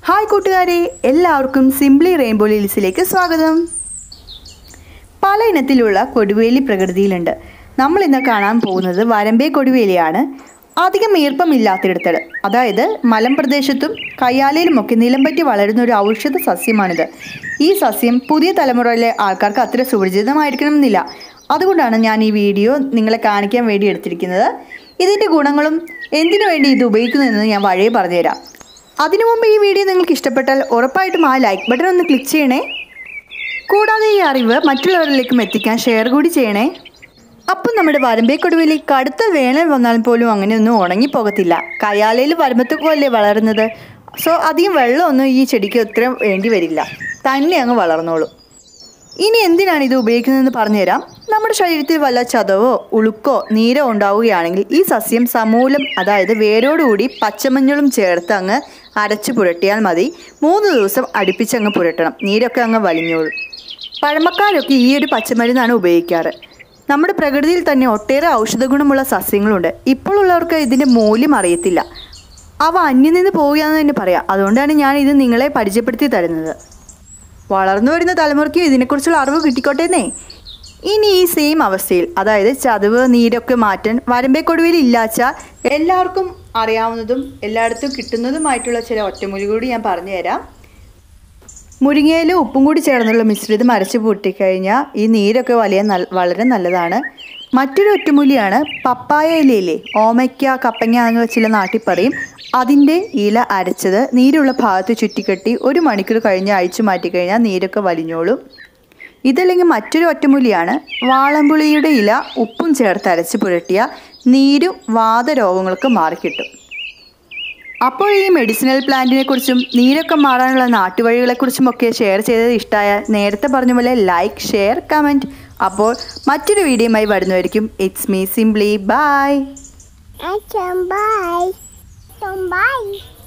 Hi കൂട്ടുകാരെ എല്ലാവർക്കും simply rainbow ലിൽസിലേക്ക് സ്വാഗതം പല ഇനത്തിലുള്ള കൊടുവേലി പ്രകൃതിയിലുണ്ട് നമ്മൾ ഇന്ന് കാണാൻ പോകുന്നത് വരമ്പേ കൊടുവേലിയാണ് അധികം ഈർപ്പമില്ലാത്തിടത്ത് അതായത് മലമ്പ്രദേശത്തും കയ്യാലയിലുമൊക്കെ നിലംപറ്റി വളരുന്ന ഒരു ഔഷധ സസ്യമാണിത് ഈ സസ്യം പുതിയ തലമുറയിലെ ആൾക്കാർക്ക് അത്ര സുപരിചിതമായിരിക്കണമെന്നില്ല അതുകൊണ്ടാണ് ഞാൻ ഈ വീഡിയോ നിങ്ങളെ കാണിക്കാൻ വേണ്ടി എടുത്തിരിക്കുന്നത് ഇതിൻ്റെ ഗുണങ്ങളും എന്തിനു വേണ്ടി ഇത് ഉപയോഗിക്കുന്നതെന്ന് ഞാൻ വഴിയെ പറഞ്ഞുതരാം അതിനു മുമ്പ് ഈ വീഡിയോ നിങ്ങൾക്ക് ഇഷ്ടപ്പെട്ടാൽ ഉറപ്പായിട്ടും ആ ലൈക്ക് ബട്ടൺ ഒന്ന് ക്ലിക്ക് ചെയ്യണേ കൂടാതെ ഈ അറിവ് മറ്റുള്ളവരിലേക്കും എത്തിക്കാൻ ഷെയർ കൂടി ചെയ്യണേ അപ്പം നമ്മുടെ വരമ്പേക്കൊടുവിൽ കടുത്ത വേനൽ വന്നാൽ പോലും അങ്ങനെയൊന്നും ഉണങ്ങിപ്പോകത്തില്ല കയ്യാലയിൽ വരമ്പത്തുപോലെ വളരുന്നത് സോ അധികം വെള്ളമൊന്നും ഈ ചെടിക്ക് ഇത്ര വേണ്ടി വരില്ല തന്നെ അങ്ങ് വളർന്നോളും ഇനി എന്തിനാണ് ഇത് ഉപയോഗിക്കുന്നതെന്ന് പറഞ്ഞുതരാം നമ്മുടെ ശരീരത്തിൽ വല്ല ചതവോ ഉളുക്കോ നീരോ ഉണ്ടാവുകയാണെങ്കിൽ ഈ സസ്യം സമൂലം അതായത് വേരോടുകൂടി പച്ചമഞ്ഞളും ചേർത്ത് അങ്ങ് അരച്ച് പുരട്ടിയാൽ മതി മൂന്ന് ദിവസം അടുപ്പിച്ചങ്ങ് പുരട്ടണം നീരൊക്കെ അങ്ങ് വലിഞ്ഞോളും പഴമക്കാരൊക്കെ ഈ ഒരു പച്ചമരുന്നാണ് ഉപയോഗിക്കാറ് നമ്മുടെ പ്രകൃതിയിൽ തന്നെ ഒട്ടേറെ ഔഷധ ഗുണമുള്ള സസ്യങ്ങളുണ്ട് ഇപ്പോൾ ഉള്ളവർക്ക് ഇതിൻ്റെ മൂല്യം അറിയത്തില്ല അവ അന്യം നിന്ന് പോവുകയാണെന്ന് തന്നെ പറയാം അതുകൊണ്ടാണ് ഞാൻ ഇത് നിങ്ങളെ പരിചയപ്പെടുത്തി തരുന്നത് വളർന്നു വരുന്ന തലമുറയ്ക്ക് ഇതിനെക്കുറിച്ചുള്ള അറിവ് കിട്ടിക്കോട്ടേന്നേ ഇനി ഈ സെയിം അവസ്ഥയിൽ അതായത് ചതവ് നീരൊക്കെ മാറ്റാൻ വരമ്പേക്കൊടുവിൽ ഇല്ലാച്ച എല്ലാവർക്കും അറിയാവുന്നതും എല്ലായിടത്തും കിട്ടുന്നതുമായിട്ടുള്ള ചില ഒറ്റമൂലി കൂടി ഞാൻ പറഞ്ഞു മുരിങ്ങയിലും ഉപ്പും കൂടി ചേർന്നുള്ള മിശ്രിതം അരച്ച് പൊട്ടിക്കഴിഞ്ഞാൽ ഈ നീരൊക്കെ വലിയ നൽ വളരെ നല്ലതാണ് മറ്റൊരു ഒറ്റമൂലിയാണ് പപ്പായ ഇലയില്ലേ ഓമയ്ക്ക കപ്പങ്ങ എന്ന് ചില നാട്ടിൽ പറയും അതിൻ്റെ ഇല അരച്ചത് നീരുള്ള ഭാഗത്ത് ചുറ്റിക്കെട്ടി ഒരു മണിക്കൂർ കഴിഞ്ഞ് അഴിച്ചു മാറ്റിക്കഴിഞ്ഞാൽ നീരൊക്കെ വലിഞ്ഞോളും ഇതല്ലെങ്കിൽ മറ്റൊരു ഒറ്റമൂലിയാണ് വാളമ്പുളിയുടെ ഇല ഉപ്പും ചേർത്ത് അരച്ച് പുരട്ടിയ നീരും വാതരോഗങ്ങൾക്ക് മാറിക്കിട്ടും അപ്പോൾ ഈ മെഡിസിനൽ പ്ലാന്റിനെ കുറിച്ചും നീരൊക്കെ മാറാനുള്ള നാട്ടുവഴികളെക്കുറിച്ചും ഒക്കെ ഷെയർ ചെയ്തത് ഇഷ്ടമായ നേരത്തെ പറഞ്ഞ പോലെ ലൈക്ക് ഷെയർ കമൻറ്റ് അപ്പോൾ മറ്റൊരു വീഡിയോയുമായി വരുന്നതായിരിക്കും it's me simply bye Bye. Bye.